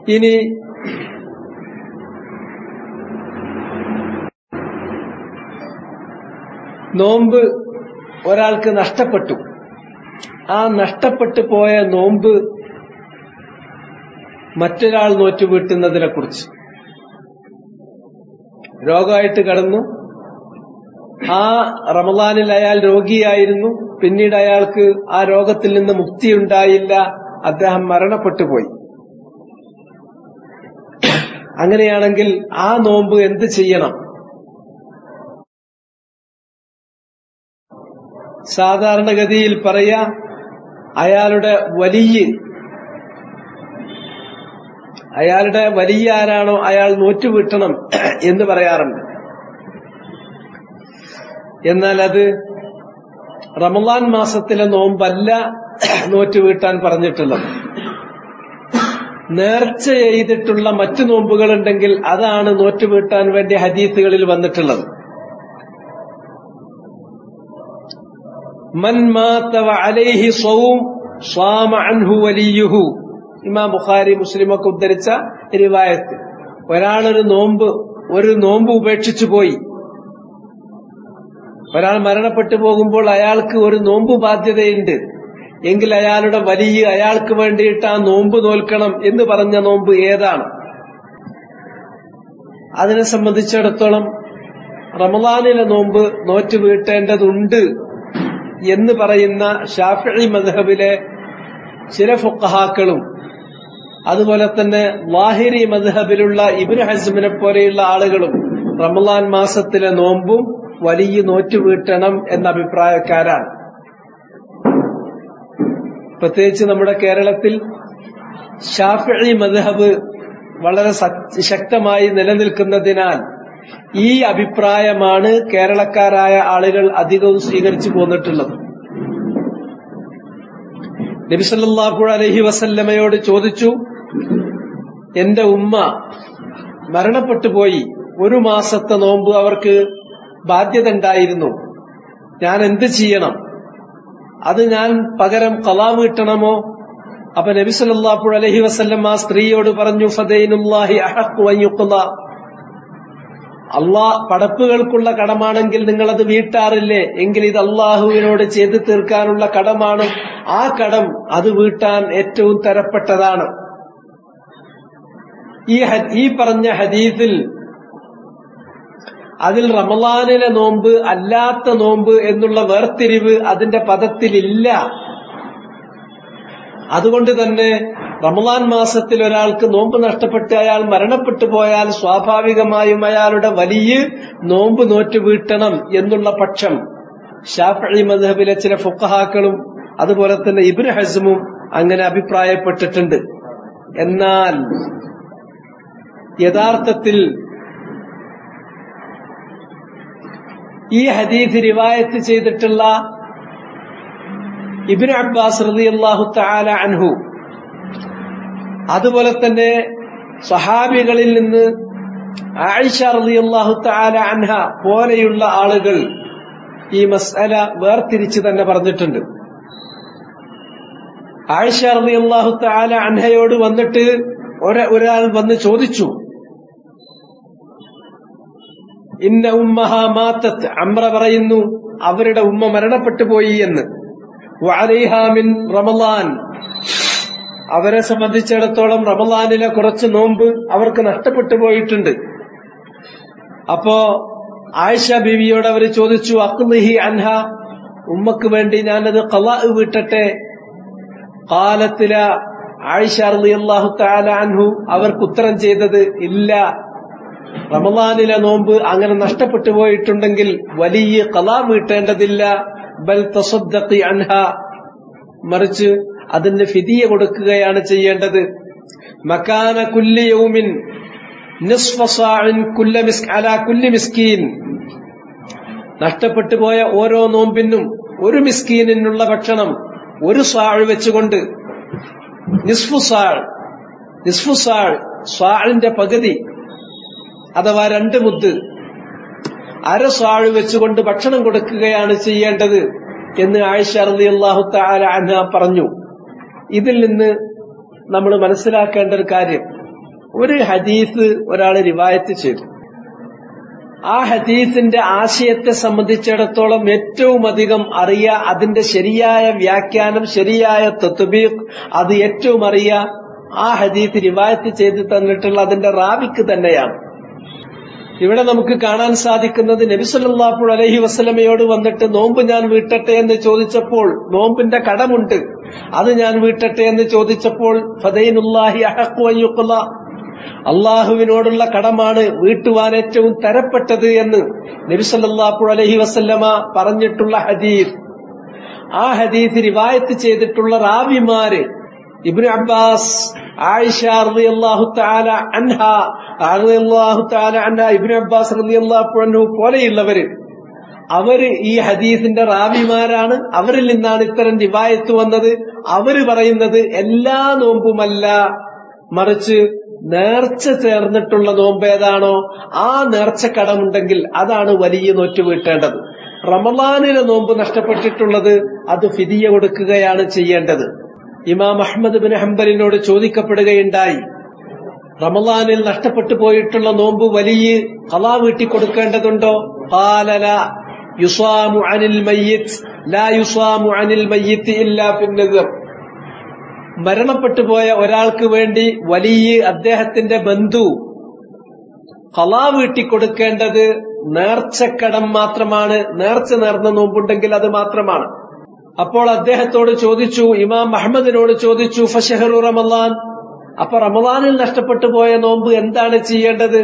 ഇനി നോമ്പ് ഒരാൾക്ക് നഷ്ടപ്പെട്ടു ആ നഷ്ടപ്പെട്ടു പോയ നോമ്പ് മറ്റൊരാൾ നോറ്റു വീട്ടുന്നതിനെ കുറിച്ച് രോഗമായിട്ട് കടന്നു ആ റമദാനിൽ അയാൾ രോഗിയായിരുന്നു പിന്നീട് അയാൾക്ക് ആ രോഗത്തിൽ നിന്ന് മുക്തിയുണ്ടായില്ല അദ്ദേഹം മരണപ്പെട്ടു പോയി അങ്ങനെയാണെങ്കിൽ ആ നോമ്പ് എന്ത് ചെയ്യണം സാധാരണഗതിയിൽ പറയാ അയാളുടെ വലിയ അയാളുടെ വലിയ ആരാണോ അയാൾ നോറ്റുവീട്ടണം എന്ന് പറയാറുണ്ട് എന്നാൽ അത് റമദാൻ മാസത്തിലെ നോമ്പല്ല നോറ്റുവീട്ടാൻ പറഞ്ഞിട്ടുള്ളത് നേർച്ച ചെയ്തിട്ടുള്ള മറ്റു നോമ്പുകളുണ്ടെങ്കിൽ അതാണ് നോറ്റുവീട്ടാൻ വേണ്ടി ഹദീസുകളിൽ വന്നിട്ടുള്ളത് മൻ മാത വഅലൈഹി സ്വൗം സ്വാമ അൻഹു വലിയുഹു ഇമാം ബുഖാരി മുസ്ലിമൊക്കെ ഉദ്ധരിച്ച റിവായത്ത് ഒരാളൊരു നോമ്പ് ഒരു നോമ്പ് ഉപേക്ഷിച്ചു പോയി ഒരാൾ മരണപ്പെട്ടു പോകുമ്പോൾ അയാൾക്ക് ഒരു നോമ്പ് ബാധ്യതയുണ്ട് എങ്കിൽ അയാളുടെ വലിയ അയാൾക്ക് വേണ്ടിയിട്ട് ആ നോമ്പ് നോൽക്കണം എന്ന് പറഞ്ഞ നോമ്പ് ഏതാണ് അതിനെ സംബന്ധിച്ചിടത്തോളം റമദാനിലെ നോമ്പ് നോറ്റ് വീട്ടേണ്ടതുണ്ട് എന്ന് പറയുന്ന ഷാഫി മദ്ഹബിലെ ചില ഫുക്കഹാക്കളും അതുപോലെ തന്നെ വാഹിരി മദ്ഹബിലുള്ള ഇബിന് ഹസ്മിനെ പോലെയുള്ള ആളുകളും റമദാൻ മാസത്തിലെ നോമ്പും വലിയ നോറ്റു വീട്ടണം എന്ന അഭിപ്രായക്കാരാണ് പ്രത്യേകിച്ച് നമ്മുടെ കേരളത്തിൽ ഷാഫി മദ്ഹബ് വളരെ ശക്തമായി നിലനിൽക്കുന്നതിനാൽ ഈ അഭിപ്രായമാണ് കേരളക്കാരായ ആളുകൾ അധികവും സ്വീകരിച്ചു പോന്നിട്ടുള്ളത് നബിസല്ലാഹു അലഹി വസല്ലമയോട് ചോദിച്ചു എന്റെ ഉമ്മ മരണപ്പെട്ടു പോയി ഒരു മാസത്തെ നോമ്പ് അവർക്ക് ബാധ്യത ഉണ്ടായിരുന്നു ഞാൻ എന്ത് ചെയ്യണം അത് ഞാൻ പകരം കലാ വീട്ടണമോ അപ്പൊ നബി സല്ലല്ലാഹു അലൈഹി വസല്ലം ആ സ്ത്രീയോട് പറഞ്ഞു ഫദൈനുല്ലാഹി അഹഖു അൻ യുഖ്ള അള്ളാ പടപ്പുകൾക്കുള്ള കടമാണെങ്കിൽ നിങ്ങൾ അത് വീട്ടാറില്ലേ എങ്കിൽ ഇത് അള്ളാഹുവിനോട് ചെയ്തു തീർക്കാനുള്ള കടമാണ് ആ കടം അത് വീട്ടാൻ ഏറ്റവും തരപ്പെട്ടതാണ് ഈ ഈ പറഞ്ഞ ഹദീസിൽ അതിൽ റമലാനിലെ നോമ്പ് അല്ലാത്ത നോമ്പ് എന്നുള്ള വേർതിരിവ് അതിന്റെ പദത്തിലില്ല അതുകൊണ്ട് തന്നെ റമലാൻ മാസത്തിൽ ഒരാൾക്ക് നോമ്പ് നഷ്ടപ്പെട്ട് അയാൾ മരണപ്പെട്ടു പോയാൽ സ്വാഭാവികമായും അയാളുടെ വലിയ നോമ്പ് നോറ്റ് വീട്ടണം എന്നുള്ള പക്ഷം ഷാഫി മദ്ഹബിലെ ചില ഫുക്കഹാക്കളും അതുപോലെ തന്നെ ഇബ്നു ഹസ്മും അങ്ങനെ അഭിപ്രായപ്പെട്ടിട്ടുണ്ട് എന്നാൽ യഥാർത്ഥത്തിൽ ഈ ഹദീസ് റിവായത്ത് ചെയ്തിട്ടുള്ള ഇബിൻ അബ്ബാസ് റളിയല്ലാഹു തആല അൻഹു അതുപോലെ തന്നെ സഹാബികളിൽ നിന്ന് ആയിഷ റളിയല്ലാഹു തആല അൻഹ പോലെയുള്ള ആളുകൾ ഈ മസ്അല വേർതിരിച്ച് തന്നെ പറഞ്ഞിട്ടുണ്ട് ആയിഷ റളിയല്ലാഹു തആല അൻഹയോട് വന്നിട്ട് ഒരാൾ വന്ന് ചോദിച്ചു ഇന്ന ഉമ്മഹ മാത്തത്ത് അമ്ര പറയുന്നു അവരുടെ ഉമ്മ മരണപ്പെട്ടു പോയി എന്ന് വഅലൈഹാമിൻ റമലാൻ അവരെ സംബന്ധിച്ചിടത്തോളം റമലാനിലെ കുറച്ച് നോമ്പ് അവർക്ക് നഷ്ടപ്പെട്ടു പോയിട്ടുണ്ട് അപ്പോ ആയിഷ ബീവിയോട് അവർ ചോദിച്ചു അക്ലിഹി അൻഹ ഉമ്മക്ക് വേണ്ടി ഞാനത് കലാ വിട്ടട്ടെ കാലത്തില ആയിഷ അള്ളാഹു താല അൻഹു അവർക്ക് ഉത്തരം ചെയ്തത് ഇല്ല റമദാനിലെ നോമ്പ് അങ്ങനെ നഷ്ടപ്പെട്ടു പോയിട്ടുണ്ടെങ്കിൽ വലിയ കലാ വീട്ടേണ്ടതില്ല ബൽ തസദ്ദഖി അൻഹ മറിച്ച് അതിന് ഫിദിയ കൊടുക്കുകയാണ് ചെയ്യേണ്ടത് മക്കാന കുല്ലി യൗമിൻ നിസ്ഫ സാഇൻ കുല്ല മിസ് അലാ കുല്ലി മിസ്കീൻ നഷ്ടപ്പെട്ടു പോയ ഓരോ നോമ്പിനും ഒരു മിസ്കീനിനുള്ള ഭക്ഷണം ഒരു സാഴ് വെച്ചുകൊണ്ട് നിസ്ഫു സാൾ നിസ്ഫു സാൾ സ്വാളിന്റെ പകുതി അഥവാ രണ്ട് മുദ്ദ് അര സ്വാഴ് വെച്ചുകൊണ്ട് ഭക്ഷണം കൊടുക്കുകയാണ് ചെയ്യേണ്ടത് എന്ന് ആയിഷ റളിയല്ലാഹു തആല അൻഹ പറഞ്ഞു ഇതിൽ നിന്ന് നമ്മൾ മനസ്സിലാക്കേണ്ട ഒരു കാര്യം ഒരു ഹദീസ് ഒരാൾ റിവായത്ത് ചെയ്തു ആ ഹദീസിന്റെ ആശയത്തെ സംബന്ധിച്ചിടത്തോളം ഏറ്റവും അധികം അറിയ അതിന്റെ ശരിയായ വ്യാഖ്യാനം ശരിയായ തത്വബീഖ് അത് ഏറ്റവും അറിയ ആ ഹദീസ് റിവായത്ത് ചെയ്ത് തന്നിട്ടുള്ള അതിന്റെ റാവിക്ക് തന്നെയാണ് ഇവിടെ നമുക്ക് കാണാൻ സാധിക്കുന്നത് നബിസല്ലാഹു അലഹി വസ്ലമയോട് വന്നിട്ട് നോമ്പ് ഞാൻ വീട്ടട്ടെ എന്ന് ചോദിച്ചപ്പോൾ നോമ്പിന്റെ കടമുണ്ട് അത് ഞാൻ വീട്ടട്ടെ എന്ന് ചോദിച്ചപ്പോൾ ഫതൈനുല്ലാഹി അഹക്കുവയ്യുക്കുള്ള അള്ളാഹുവിനോടുള്ള കടമാണ് വീട്ടുവാൻ ഏറ്റവും തരപ്പെട്ടത് എന്ന് നബിസല്ലാഹു അലഹി വസല്ലമ പറഞ്ഞിട്ടുള്ള ഹദീസ് ആ ഹദീസ് റിവായത്ത് ചെയ്തിട്ടുള്ള റാവിമാര് ഇബ്നു അബ്ബാസ് ആയിഷ റളിയല്ലാഹു തആല അൻഹ റളിയല്ലാഹു തആല അൻഹ ഇബ്നു അബ്ബാസ് റളിയല്ലാഹു അൻഹു പോലെയുള്ളവര് അവര് ഈ ഹദീസിന്റെ റാവിമാരാണ് അവരിൽ നിന്നാണ് ഇത്തരം റിവായത്ത് വന്നത് അവര് പറയുന്നത് എല്ലാ നോമ്പുമല്ല മറിച്ച് നേർച്ച ചേർന്നിട്ടുള്ള നോമ്പ് ഏതാണോ ആ നേർച്ച കടമുണ്ടെങ്കിൽ അതാണ് വലിയ നോറ്റ് വീട്ടേണ്ടത് റമലാനിലെ നോമ്പ് നഷ്ടപ്പെട്ടിട്ടുള്ളത് അത് ഫിദിയ കൊടുക്കുകയാണ് ചെയ്യേണ്ടത് ഇമാം അഹമ്മദ് ബിൻ ഹംബലിനോട് ചോദിക്കപ്പെടുകയുണ്ടായി റമലാനിൽ നഷ്ടപ്പെട്ടു പോയിട്ടുള്ള നോമ്പ് വലിയ കലാ വീട്ടി കൊടുക്കേണ്ടതുണ്ടോ പാലല യുസാമു അനിൽ മയ്യിത്ത് ലാ യുസാമു അനിൽ മയ്യിത്ത് ഇല്ലാ പിന്നതർ മരണപ്പെട്ടു പോയ ഒരാൾക്ക് വേണ്ടി വലിയ അദ്ദേഹത്തിന്റെ ബന്ധു കലാ വീട്ടി കൊടുക്കേണ്ടത് നേർച്ചക്കടം മാത്രമാണ് നേർച്ച നേർന്ന നോമ്പുണ്ടെങ്കിൽ അത് മാത്രമാണ് അപ്പോൾ അദ്ദേഹത്തോട് ചോദിച്ചു ഇമാം അഹമ്മദിനോട് ചോദിച്ചു ഫഷഹറു റമലാൻ അപ്പൊ റമലാനിൽ നഷ്ടപ്പെട്ടു പോയ നോമ്പ് എന്താണ് ചെയ്യേണ്ടത്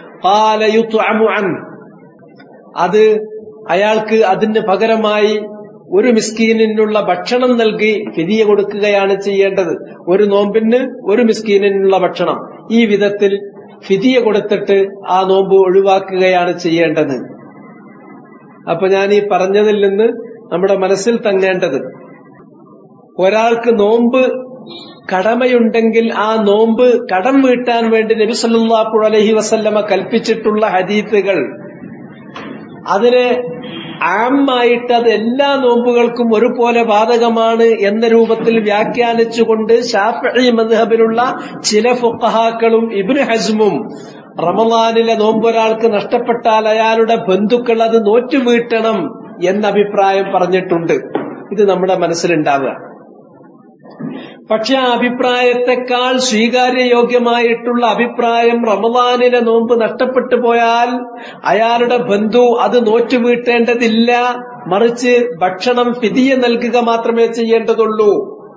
അൻ അത് അയാൾക്ക് അതിന് പകരമായി ഒരു മിസ്കീനിനുള്ള ഭക്ഷണം നൽകി ഫിതിയ കൊടുക്കുകയാണ് ചെയ്യേണ്ടത് ഒരു നോമ്പിന് ഒരു മിസ്കീനിനുള്ള ഭക്ഷണം ഈ വിധത്തിൽ ഫിതിയ കൊടുത്തിട്ട് ആ നോമ്പ് ഒഴിവാക്കുകയാണ് ചെയ്യേണ്ടത് അപ്പൊ ഞാൻ ഈ പറഞ്ഞതിൽ നിന്ന് നമ്മുടെ മനസ്സിൽ തങ്ങേണ്ടത് ഒരാൾക്ക് നോമ്പ് കടമയുണ്ടെങ്കിൽ ആ നോമ്പ് കടം വീട്ടാൻ വേണ്ടി നബി സല്ലല്ലാഹു അലൈഹി വസല്ലമ കൽപ്പിച്ചിട്ടുള്ള ഹദീത്തുകൾ അതിനെ ആമായിട്ട് അത് എല്ലാ നോമ്പുകൾക്കും ഒരുപോലെ ബാധകമാണ് എന്ന രൂപത്തിൽ വ്യാഖ്യാനിച്ചുകൊണ്ട് ഷാഫി മദ്ഹബിലുള്ള ചില ഫുഖഹാക്കളും ഇബ്നു ഹസ്മും റമലാനിലെ നോമ്പ് ഒരാൾക്ക് നഷ്ടപ്പെട്ടാൽ അയാളുടെ ബന്ധുക്കൾ അത് നോറ്റുവീട്ടണം എന്ന അഭിപ്രായം പറഞ്ഞിട്ടുണ്ട് ഇത് നമ്മുടെ മനസ്സിലുണ്ടാവുക പക്ഷെ ആ അഭിപ്രായത്തെക്കാൾ സ്വീകാര്യയോഗ്യമായിട്ടുള്ള അഭിപ്രായം റമദാനിലെ നോമ്പ് നഷ്ടപ്പെട്ടു പോയാൽ അയാളുടെ ബന്ധു അത് നോറ്റുവീട്ടേണ്ടതില്ല മറിച്ച് ഭക്ഷണം ഫിതിയ നൽകുക മാത്രമേ ചെയ്യേണ്ടതുള്ളൂ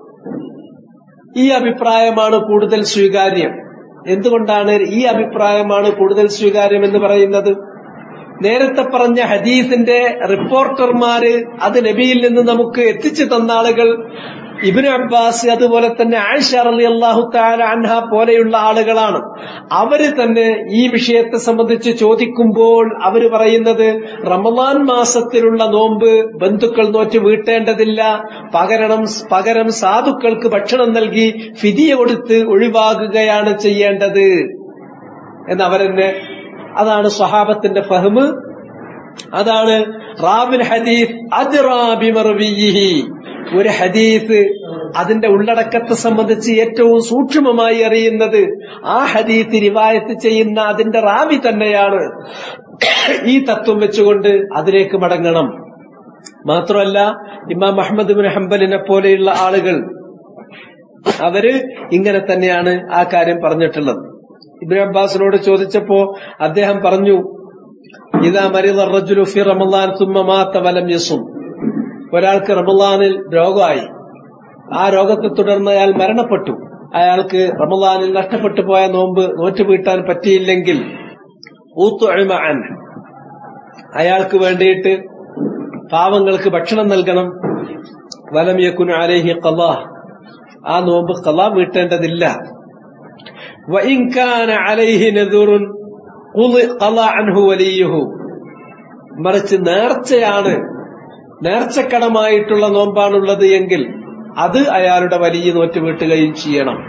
ഈ അഭിപ്രായമാണ് കൂടുതൽ സ്വീകാര്യം എന്തുകൊണ്ടാണ് ഈ അഭിപ്രായമാണ് കൂടുതൽ സ്വീകാര്യം എന്ന് പറയുന്നത് നേരത്തെ പറഞ്ഞ ഹദീസിന്റെ റിപ്പോർട്ടർമാര് അത് നബിയിൽ നിന്ന് നമുക്ക് എത്തിച്ചു തന്ന ആളുകൾ ഇബിന് അബ്ബാസ് അതുപോലെ തന്നെ ആയിഷ അലി അള്ളാഹു താല അൻഹ പോലെയുള്ള ആളുകളാണ് അവര് തന്നെ ഈ വിഷയത്തെ സംബന്ധിച്ച് ചോദിക്കുമ്പോൾ അവര് പറയുന്നത് റമദാൻ മാസത്തിലുള്ള നോമ്പ് ബന്ധുക്കൾ നോറ്റ് വീട്ടേണ്ടതില്ല പകരണം പകരം സാധുക്കൾക്ക് ഭക്ഷണം നൽകി ഫിതിയ കൊടുത്ത് ഒഴിവാകുകയാണ് ചെയ്യേണ്ടത് എന്നവരെന്നെ അതാണ് സ്വഹാബത്തിന്റെ ഫഹ്മ് അതാണ് റാബിൻ ഹദീസ് അദ്റാബിമർവിഹി ഒരു ഹദീസ് അതിന്റെ ഉള്ളടക്കത്തെ സംബന്ധിച്ച് ഏറ്റവും സൂക്ഷ്മമായി അറിയുന്നത് ആ ഹദീസ് റിവായത്ത് ചെയ്യുന്ന അതിന്റെ റാവി തന്നെയാണ് ഈ തത്വം വെച്ചുകൊണ്ട് അതിലേക്ക് മടങ്ങണം മാത്രമല്ല ഇമാം അഹമ്മദ് ബിൻ ഹംബലിനെ പോലെയുള്ള ആളുകൾ അവര് ഇങ്ങനെ തന്നെയാണ് ആ കാര്യം പറഞ്ഞിട്ടുള്ളത് ഇബ്രാഹിം അബ്ബാസിനോട് ചോദിച്ചപ്പോ അദ്ദേഹം പറഞ്ഞു ഇതാ മരിദ റജുലു ഫി റമളാൻ തുമ്മ മാത വലം യസും ഒരാൾക്ക് റമളാനിൽ രോഗമായി ആ രോഗത്തെ തുടർന്ന് അയാൾ മരണപ്പെട്ടു അയാൾക്ക് റമളാനിൽ നഷ്ടപ്പെട്ടു പോയ നോമ്പ് നോറ്റുവീട്ടാൻ പറ്റിയില്ലെങ്കിൽ ഊത്തുഅൻ അയാൾക്ക് വേണ്ടിയിട്ട് പാവങ്ങൾക്ക് ഭക്ഷണം നൽകണം വലം യക്കുൻ അലേഹി ഖലാ ആ നോമ്പ് ഖലാ വീട്ടേണ്ടതില്ല وإن كان عليه نذر قضى عنه وليه മറിച്ച് നേർച്ചയാണ് നേർച്ചക്കടമായിട്ടുള്ള നോമ്പാണുള്ളത് എങ്കിൽ അത് അയാളുടെ വലിയ നോറ്റ് വീട്ടുകയും ചെയ്യണം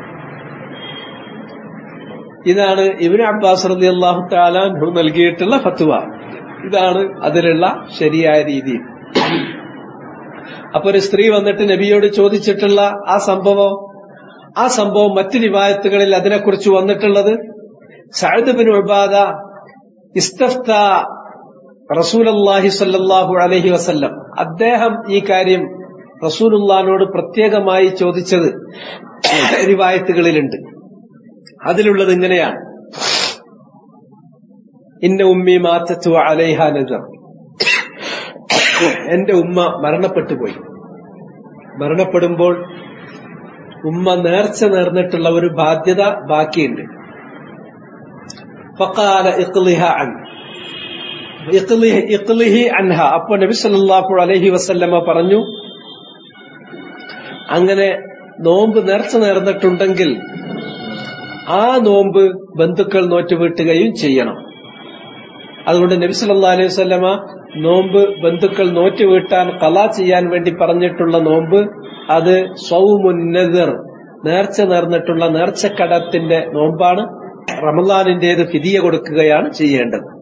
ഇതാണ് ഇബിന് അബ്ബാസ് റലി അള്ളാഹു താലാൻഹു നൽകിയിട്ടുള്ള ഫത്വ ഇതാണ് അതിലുള്ള ശരിയായ രീതി അപ്പൊ ഒരു സ്ത്രീ വന്നിട്ട് നബിയോട് ചോദിച്ചിട്ടുള്ള ആ സംഭവം ആ സംഭവം മറ്റു റിവായത്തുകളിൽ അതിനെക്കുറിച്ച് വന്നിട്ടുള്ളത് സഅദ് ബിൻ ഉബാദ ഇസ്തഫ്ത റസൂലല്ലാഹി സല്ലല്ലാഹു അലൈഹി വസല്ലം അദ്ദേഹം ഈ കാര്യം റസൂലുള്ളാനോട് പ്രത്യേകമായി ചോദിച്ചത് റിവായത്തുകളിലുണ്ട് അതിലുള്ളത് ഇങ്ങനെയാണ് ഇന്ന ഉമ്മി മാത്തത്തു അലൈഹ നസർ എന്റെ ഉമ്മ മരണപ്പെട്ടു പോയി മരണപ്പെടുമ്പോൾ ഉമ്മ നേർച്ച നേർന്നിട്ടുള്ള ഒരു ബാധ്യത ബാക്കിയുണ്ട് ഫഖാല ഇഖ്ലിഹ അൻ ഇഖ്ലിഹി ഇഖ്ലിഹി അൻഹ അപ്പോൾ നബി സല്ലല്ലാഹു അലൈഹി വസല്ലമ പറഞ്ഞു അങ്ങനെ നോമ്പ് നേർച്ച നേർന്നിട്ടുണ്ടെങ്കിൽ ആ നോമ്പ് ബന്ധുക്കൾ നോറ്റുവീട്ടുകയും ചെയ്യണം അതുകൊണ്ട് നബി സല്ലല്ലാഹു അലൈഹി വസല്ലമ നോമ്പ് ബന്ധുക്കൾ നോറ്റുവീട്ടാൻ കലാ ചെയ്യാൻ വേണ്ടി പറഞ്ഞിട്ടുള്ള നോമ്പ് അത് സൗമുന്നതിർ നേർച്ച നേർന്നിട്ടുള്ള നേർച്ചക്കടത്തിന്റെ നോമ്പാണ് റമലാനിന്റേത് ഫിദിയ കൊടുക്കുകയാണ് ചെയ്യേണ്ടത്